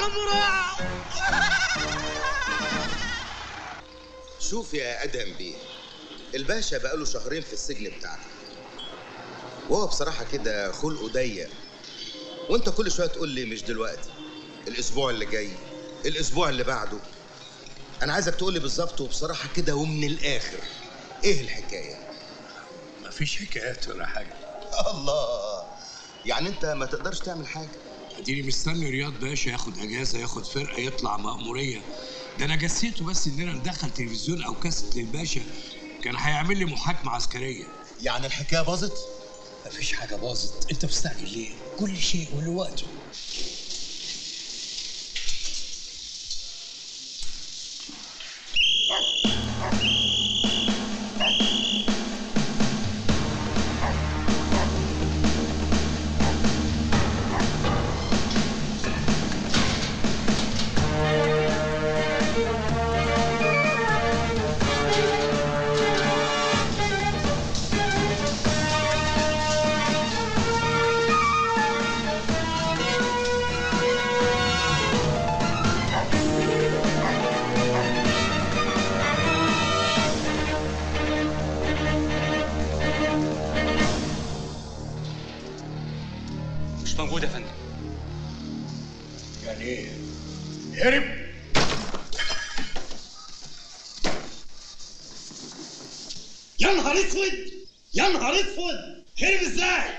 خمراء شوف يا ادهم بيه الباشا بقاله شهرين في السجن بتاعنا وهو بصراحة كده خلقه ضيق وانت كل شوية تقول لي مش دلوقتي الاسبوع اللي جاي الاسبوع اللي بعده انا عايزك تقول لي بالظبط وبصراحة كده ومن الاخر ايه الحكاية مفيش حكايات ولا حاجه الله يعني انت ما تقدرش تعمل حاجة اديني مستني رياض باشا ياخد اجازه ياخد فرقه يطلع مأموريه ده انا جسيته بس اننا ندخل تلفزيون او كاسيت للباشا كان هيعمل لي محاكمه عسكريه يعني الحكاية باظت مفيش حاجه باظت انت مستعجل ليه كل شيء وله وقته مش موجود يا فندم يعني ايه هرب يا نهار اسود يا نهار اسود هرب ازاي؟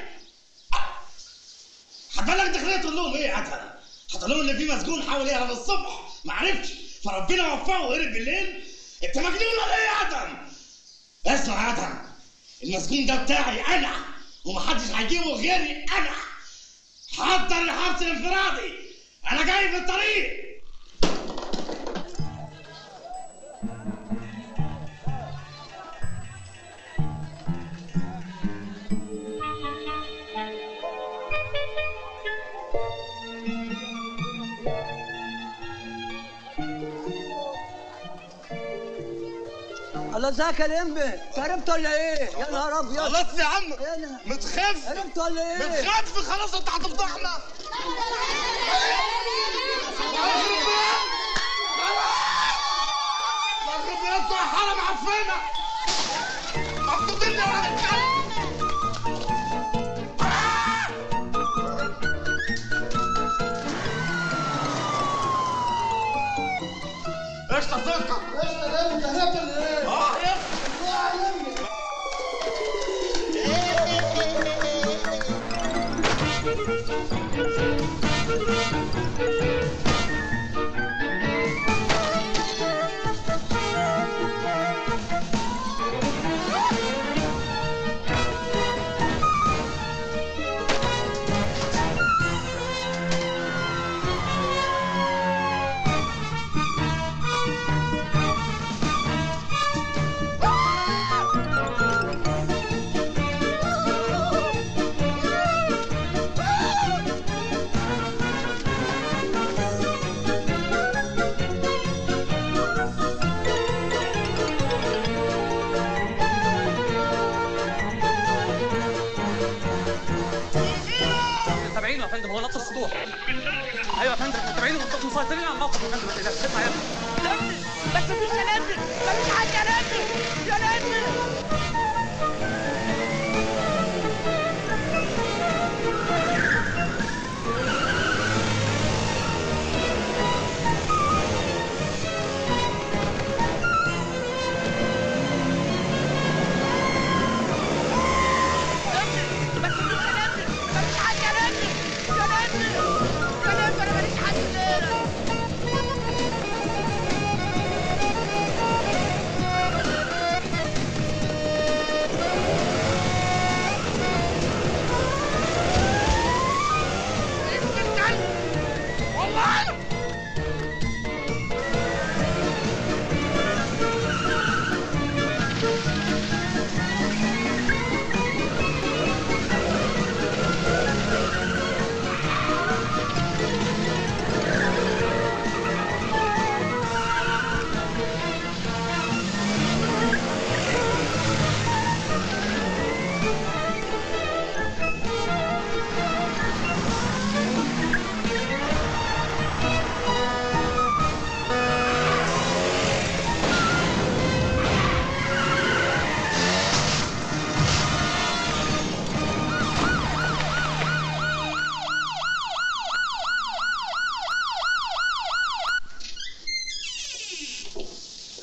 هتبلغ الداخليه تقول لهم ايه يا عترة؟ هتقول لهم ان في مسجون حاول يهرب الصبح ما عرفش فربنا وفقه وهرب بالليل؟ انت مجنون ولا ايه يا ادم؟ اسمع يا ادم المسجون ده بتاعي انا ومحدش هيجيبه غيري انا حضر الحبس الانفرادي انا جاي في الطريق الله ازيك يا لمبي هربت ولا ايه؟ يا نهار ابيض خلاص يا عم يا نهار- متخف هربت ولا ايه؟ متخف خلاص انت هتفضحنا مغرب يا اسطى حرم عفينا مخطوطين يا ولد الكلب ايش تصدق؟ ايش تصدق؟ هربت ولا ايه؟ اه هربت تابعينه يا فندم هو نط السطوح ايوه يا فندم احنا تابعينه مسيطرين على الموقف يا فندم ما تقلقش اسمع يا ابني بس مفيش يا نادر مفيش حد يا نادر يا نادر بس مفيش يا نادر مفيش حد يا نادر يا نادر يا نادر انا ماليش حد غيرك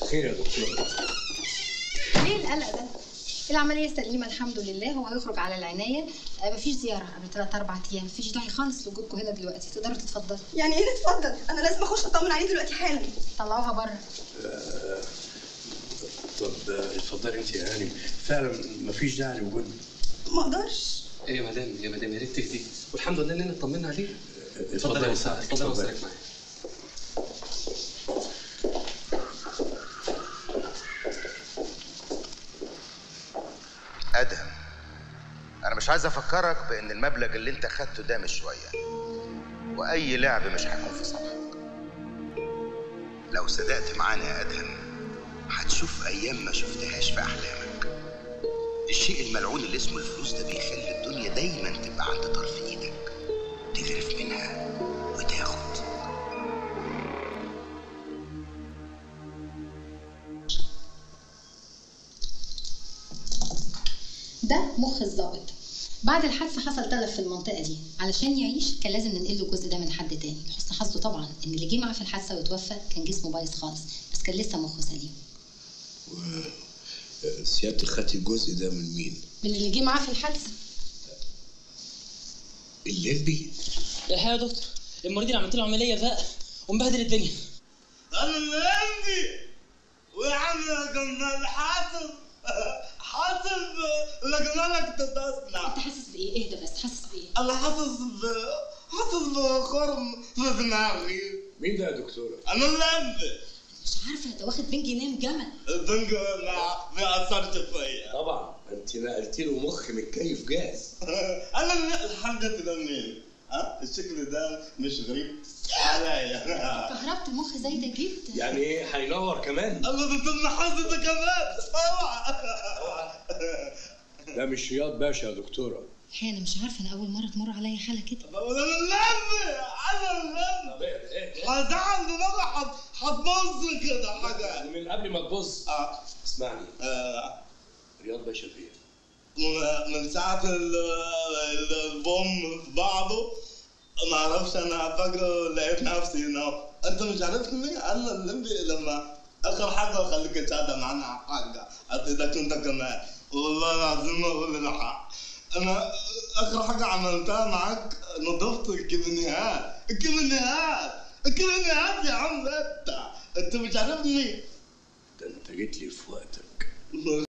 خير يا دكتور ليه القلق ده؟ العملية سليمة الحمد لله هو هيخرج على العناية آه، مفيش زيارة قبل ثلاث أربع أيام مفيش داعي خالص لوجودكم هنا دلوقتي تقدروا تتفضلوا يعني ايه نتفضل انا لازم اخش اطمن عليه دلوقتي حالا طلعوها بره طب آه، اتفضلي انت يا هانم فعلا مفيش داعي لوجودنا ما اقدرش ايه يا مدام يا مدام يا ريت تهدي والحمد لله اننا اطمنا عليه اتفضل يا استاذ اتفضل اتفضل. اوصلك معايا ادهم انا مش عايز افكرك بان المبلغ اللي انت خدته ده مش شويه واي لعب مش هيكون في صالحك لو صدقت معانا يا ادهم هتشوف ايام ما شفتهاش في احلامك الشيء الملعون اللي اسمه الفلوس ده بيخلي الدنيا دايما تبقى عند طرف ايدك تغرف منها وتاخد ده مخ الضابط بعد الحادثة حصل تلف في المنطقة دي علشان يعيش كان لازم ننقل له الجزء ده من حد تاني لحسن حظه طبعا ان اللي جه معاه في الحادثة وتوفى كان جسمه بايظ خالص بس كان لسه مخه سليم آه، سيادتك خدتي الجزء ده من مين؟ من اللي جه معاه في الحادثة الليمبي؟ الحقيقه يا دكتور المريض اللي عملت له عمليه فاق ومبهدل الدنيا انا اللي عندي ويا عم كنا حاسب حاسب لقنا لك تتصنع انت حاسس بايه اهدى بس حاسس بايه انا حاسس ب حاسس بخرم في دماغي مين ده يا دكتورة؟ انا اللي عندي مش عارفة ده واخد بنج نام جمل البنج ما ما اثرت فيا طبعا انت نقلتي له مخ متكيف جاهز انا اللي الحاجة ده مين؟ ها الشكل ده مش غريب عليا كهربت المخ زي ده جدا يعني ايه هينور كمان؟ الله ده تم حظ ده كمان اوعى ده مش رياض باشا يا دكتورة الحقيقة انا مش عارفة انا اول مرة تمر عليا حالة كده انا اللمبي انا اللمبي هزعل دماغي حت- هتبص كده حاجة من قبل ما تبص آه. اسمعني آه، رياض باشا فين؟ من- من ساعة ال- ال- البوم في بعضه ما اعرفش انا فاكره لقيت نفسي هنا انت مش عارفني انا اللمبي لما اخر حاجة خليك تشهد معانا حاجة هتدك انت كمان والله العظيم ما اقول الحق انا اخر حاجة عملتها معاك نظفت الكبنيهات الكبنيهات الكبنيهات يا عم انت انت مش عارفني ده انت جيت لي في وقتك